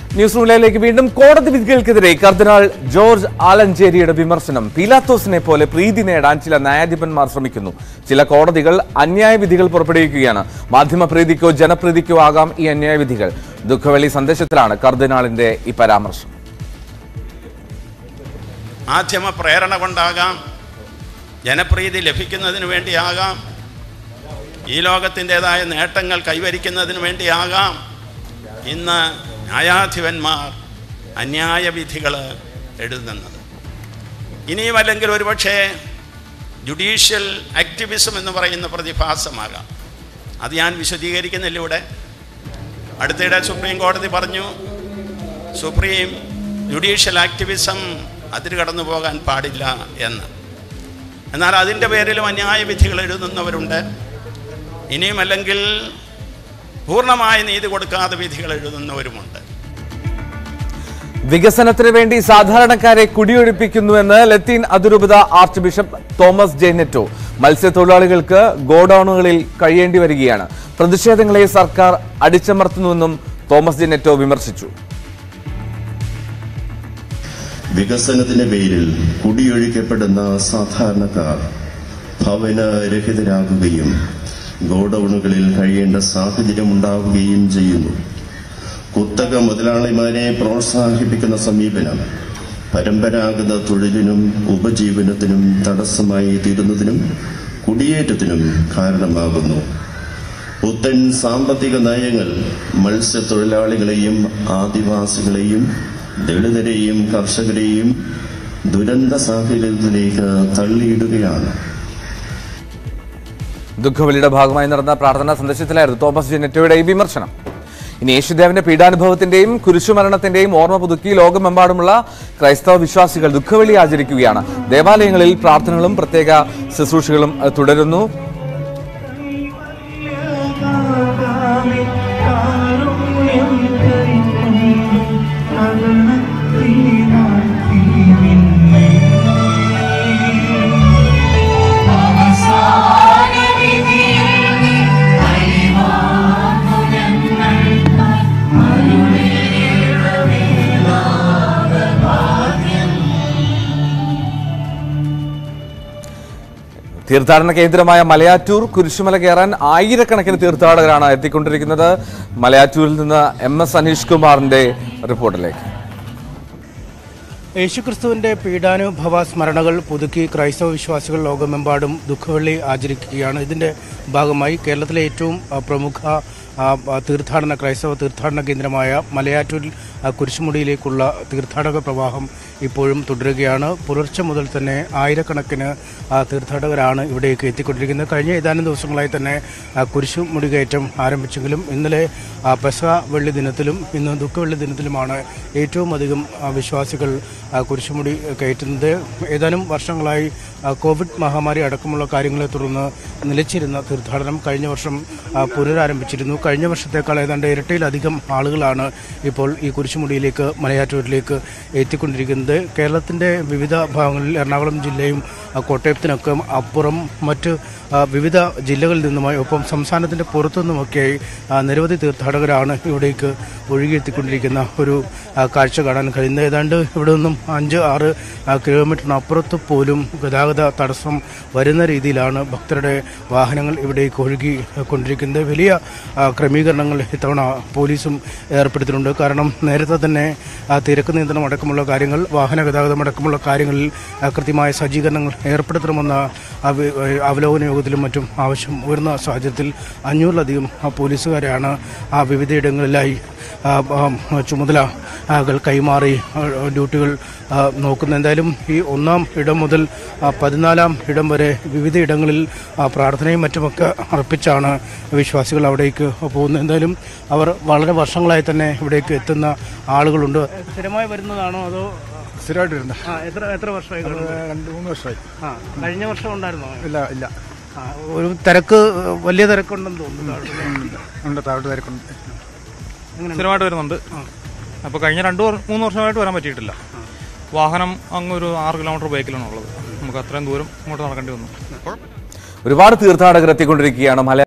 News റൂമിലേക്ക് വീണ്ടും കോടതി വിധികൾക്കെതിരെ കർദിനാൾ ജോർജ് ആലഞ്ചേരിയുടെ വിമർശനം പീലാത്തോസിനെ പോലെ പ്രീതി നേടാൻ ചില ന്യായാധിപന്മാർ ശ്രമിക്കുന്നു ചില കോടതികൾ അന്യായ വിധികൾ പുറപ്പെടുവിക്കുകയാണ് മാധ്യമപ്രീതിക്കോ ജനപ്രീതിക്കോ ആകാം ഈ അന്യായ വിധികൾ ദുഃഖവെള്ളി സന്ദേശത്തിലാണ് കർദിനാളിന്റെ ഈ പരാമർശം മാധ്യമ പ്രേരണ കൊണ്ടാകാം ജനപ്രീതി ലഭിക്കുന്നതിന് വേണ്ടിയാകാം ഈ ലോകത്തിൻ്റെതായ നേട്ടങ്ങൾ കൈവരിക്കുന്നതിന് വേണ്ടിയാകാം ഇന്ന് ന്യായാധിപന്മാർ അന്യായ വിധികൾ എഴുതുന്നത് ഇനിയും അല്ലെങ്കിൽ ഒരുപക്ഷെ ജുഡീഷ്യൽ ആക്ടിവിസം എന്ന് പറയുന്ന പ്രതിഭാസമാകാം അത് ഞാൻ വിശദീകരിക്കുന്നില്ല ഇവിടെ അടുത്തിടെ സുപ്രീം കോടതി പറഞ്ഞു സുപ്രീം ജുഡീഷ്യൽ ആക്ടിവിസം അതിര് കടന്നു പോകാൻ പാടില്ല എന്ന് എന്നാൽ അതിൻ്റെ പേരിലും അന്യായ വിധികൾ എഴുതുന്നവരുണ്ട് ഇനിയും അല്ലെങ്കിൽ പൂർണ്ണമായ നീതി കൊടുക്കാതെ വിധികൾ എഴുതുന്നവരുമുണ്ട് വികസനത്തിന് വേണ്ടി സാധാരണക്കാരെ കുടിയൊഴിപ്പിക്കുന്നുവെന്ന് ലത്തീൻ അതിരൂപത ആർച്ച് ബിഷപ്പ് തോമസ് ജെനെറ്റോ മത്സ്യത്തൊഴിലാളികൾക്ക് ഗോഡൌണുകളിൽ കഴിയേണ്ടി വരികയാണ് പ്രതിഷേധങ്ങളെ സർക്കാർ അടിച്ചമർത്തുന്നുവെന്നും തോമസ് ജെനെറ്റോ വിമർശിച്ചു വികസനത്തിന്റെ പേരിൽ കുടിയൊഴിക്കപ്പെടുന്ന സാധാരണക്കാർ ഭവനരഹിതരാകുകയും ഗോഡൌണുകളിൽ കഴിയേണ്ട സാഹചര്യം ഉണ്ടാവുകയും ചെയ്യുന്നു കുത്തക മുതലാളിമാരെ പ്രോത്സാഹിപ്പിക്കുന്ന സമീപനം പരമ്പരാഗത തൊഴിലിനും ഉപജീവനത്തിനും തടസ്സമായി തീരുന്നതിനും കുടിയേറ്റത്തിനും കാരണമാകുന്നു പുത്തൻ സാമ്പത്തിക നയങ്ങൾ മത്സ്യത്തൊഴിലാളികളെയും ആദിവാസികളെയും ദളിതരെയും കർഷകരെയും ദുരന്ത സാഹചര്യത്തിലേക്ക് തള്ളിയിടുകയാണ് ദുഃഖവെള്ളിയുടെ ഭാഗമായി നടന്ന പ്രാർത്ഥനാ സന്ദേശത്തിലായിരുന്നു തോമസ് ജെനെറ്റോയുടെ ഈ വിമർശനം ഇനി യേശുദേവന്റെ പീഡാനുഭവത്തിന്റെയും കുരിശുമരണത്തിന്റെയും ഓർമ്മ പുതുക്കി ലോകമെമ്പാടുമുള്ള ക്രൈസ്തവ വിശ്വാസികൾ ദുഃഖവെള്ളി ആചരിക്കുകയാണ് ദേവാലയങ്ങളിൽ പ്രാർത്ഥനകളും പ്രത്യേക ശുശ്രൂഷകളും അഹ്, തുടരുന്നു തീർത്ഥാടന കേന്ദ്രമായ മലയാറ്റൂർ കുരിശുമല കയറാൻ ആയിരക്കണക്കിന് തീർത്ഥാടകരാണ് എത്തിക്കൊണ്ടിരിക്കുന്നത് മലയാറ്റൂരിൽ നിന്ന് എം എസ് അനീഷ് കുമാറിന്റെ റിപ്പോർട്ടിലേക്ക് യേശുക്രിസ്തുവിന്റെ പീഡാനുഭവ സ്മരണകൾ പുതുക്കി ക്രൈസ്തവ വിശ്വാസികൾ ലോകമെമ്പാടും ദുഃഖവെള്ളി ആചരിക്കുകയാണ് ഇതിന്റെ ഭാഗമായി കേരളത്തിലെ ഏറ്റവും ആ, പ്രമുഖ ആ, ആ, തീർത്ഥാടന ക്രൈസ്തവ തീർത്ഥാടന കേന്ദ്രമായ മലയാറ്റൂരിൽ ആ, കുരിശുമുടിയിലേക്കുള്ള തീർത്ഥാടക പ്രവാഹം ഇപ്പോഴും തുടരുകയാണ് പുലർച്ചെ മുതൽ തന്നെ ആയിരക്കണക്കിന് ആ, തീർത്ഥാടകരാണ് ഇവിടേക്ക് എത്തിക്കൊണ്ടിരിക്കുന്നത് കഴിഞ്ഞ ഏതാനും ദിവസങ്ങളായി തന്നെ ആ, കുരിശുമുടി കയറ്റം ആരംഭിച്ചെങ്കിലും ഇന്നലെ ആ, പെസഹ വെള്ളി ദിനത്തിലും ഇന്ന് ദുഃഖവെള്ളി ദിനത്തിലുമാണ് ഏറ്റവും അധികം ആ, വിശ്വാസികൾ ആ, കുരിശുമുടി കയറ്റുന്നത് ഏതാനും വർഷങ്ങളായി ആ, കോവിഡ് മഹാമാരി അടക്കമുള്ള കാര്യങ്ങളെ തുടർന്ന് നിലച്ചിരുന്ന തീർത്ഥാടനം കഴിഞ്ഞ വർഷം ആ, പുനരാരംഭിച്ചിരുന്നു കഴിഞ്ഞ വർഷത്തേക്കാൾ ഏതാണ്ട് ഇരട്ടിയിലധികം ആളുകളാണ് ഇപ്പോൾ ഈ കുരിശുമുടിയിലേക്ക് മലയാറ്റൂരിലേക്ക് എത്തിക്കൊണ്ടിരിക്കുന്നത് കേരളത്തിൻ്റെ വിവിധ ഭാഗങ്ങളിൽ എറണാകുളം ജില്ലയും ആ, കോട്ടയത്തിനൊക്കെ അപ്പുറം മറ്റ് ആ, വിവിധ ജില്ലകളിൽ നിന്നുമായി ഒപ്പം സംസ്ഥാനത്തിൻ്റെ പുറത്തുനിന്നുമൊക്കെയായി ആ, നിരവധി തീർത്ഥാടകരാണ് ഇവിടേക്ക് ഒഴുകിയെത്തിക്കൊണ്ടിരിക്കുന്ന ഒരു ആ, കാഴ്ച കാണാൻ കഴിയുന്നത് ഏതാണ്ട് ഇവിടെ നിന്നും അഞ്ച് ആറ് ആ, കിലോമീറ്ററിന് അപ്പുറത്ത് പോലും ഗതാഗത തടസ്സം വരുന്ന രീതിയിലാണ് ഭക്തരുടെ വാഹനങ്ങൾ ഇവിടേക്ക് ഒഴുകി കൊണ്ടിരിക്കുന്നത് വലിയ ആ, ക്രമീകരണങ്ങൾ ഇത്തവണ പോലീസും ഏർപ്പെടുത്തിയിട്ടുണ്ട് കാരണം നേരത്തെ തന്നെ ആ, തിരക്ക് നിയന്ത്രണം അടക്കമുള്ള കാര്യങ്ങൾ വാഹന ഗതാഗതം അടക്കമുള്ള കാര്യങ്ങളിൽ ആ, കൃത്യമായ സജ്ജീകരണങ്ങൾ ഏർപ്പെടുത്തണമെന്ന അവ- അവലോകന യോഗത്തിലും മറ്റും ആവശ്യം ഉയർന്ന സാഹചര്യത്തിൽ അഞ്ഞൂറിലധികം ആ, പോലീസുകാരെയാണ് ആ വിവിധയിടങ്ങളിലായി ആ, ആ, ചുമതലകൾ കൈമാറി ആ, ഡ്യൂട്ടികൾ ആ, നോക്കുന്നത് എന്തായാലും ഈ ഒന്നാം ഇടം മുതൽ ആ, പതിനാലാം ഇടം വരെ വിവിധ ഇടങ്ങളിൽ ആ, പ്രാർത്ഥനയും മറ്റുമൊക്കെ അർപ്പിച്ചാണ് വിശ്വാസികൾ അവിടേക്ക് പോകുന്നത് എന്തായാലും അവർ വളരെ വർഷങ്ങളായി തന്നെ ഇവിടേക്ക് എത്തുന്ന ആളുകളുണ്ട് സ്ഥിരമായി വരുന്നതാണോ അതോ സ്ഥിരമായിട്ട് വരുന്ന ആ, എത്ര എത്ര വർഷമായി രണ്ട് മൂന്ന് വർഷമായി ആ കഴിഞ്ഞ വർഷം ഉണ്ടായിരുന്നോ ഇല്ല ഇല്ല ആ, ഒരു തിരക്ക് വലിയ തിരക്കുണ്ടെന്ന് തോന്നുന്നു താഴോട്ട്. ഉണ്ട് താഴോട്ട് തിരക്കുണ്ട് സ്ഥിരമായിട്ട് വരുന്നുണ്ട് അപ്പോൾ കഴിഞ്ഞ രണ്ട് വർ- മൂന്ന് വർഷമായിട്ട് വരാൻ പറ്റിയിട്ടില്ല വാഹനം അങ്ങ് ഒരു ആറ് കിലോമീറ്റർ ബൈക്കിലാണ് ഉള്ളത് നമുക്ക് അത്രയും ദൂരം ഇങ്ങോട്ട് നടക്കേണ്ടി വന്നു ഒരുപാട് തീർത്ഥാടകർ എത്തിക്കൊണ്ടിരിക്കുകയാണ് മല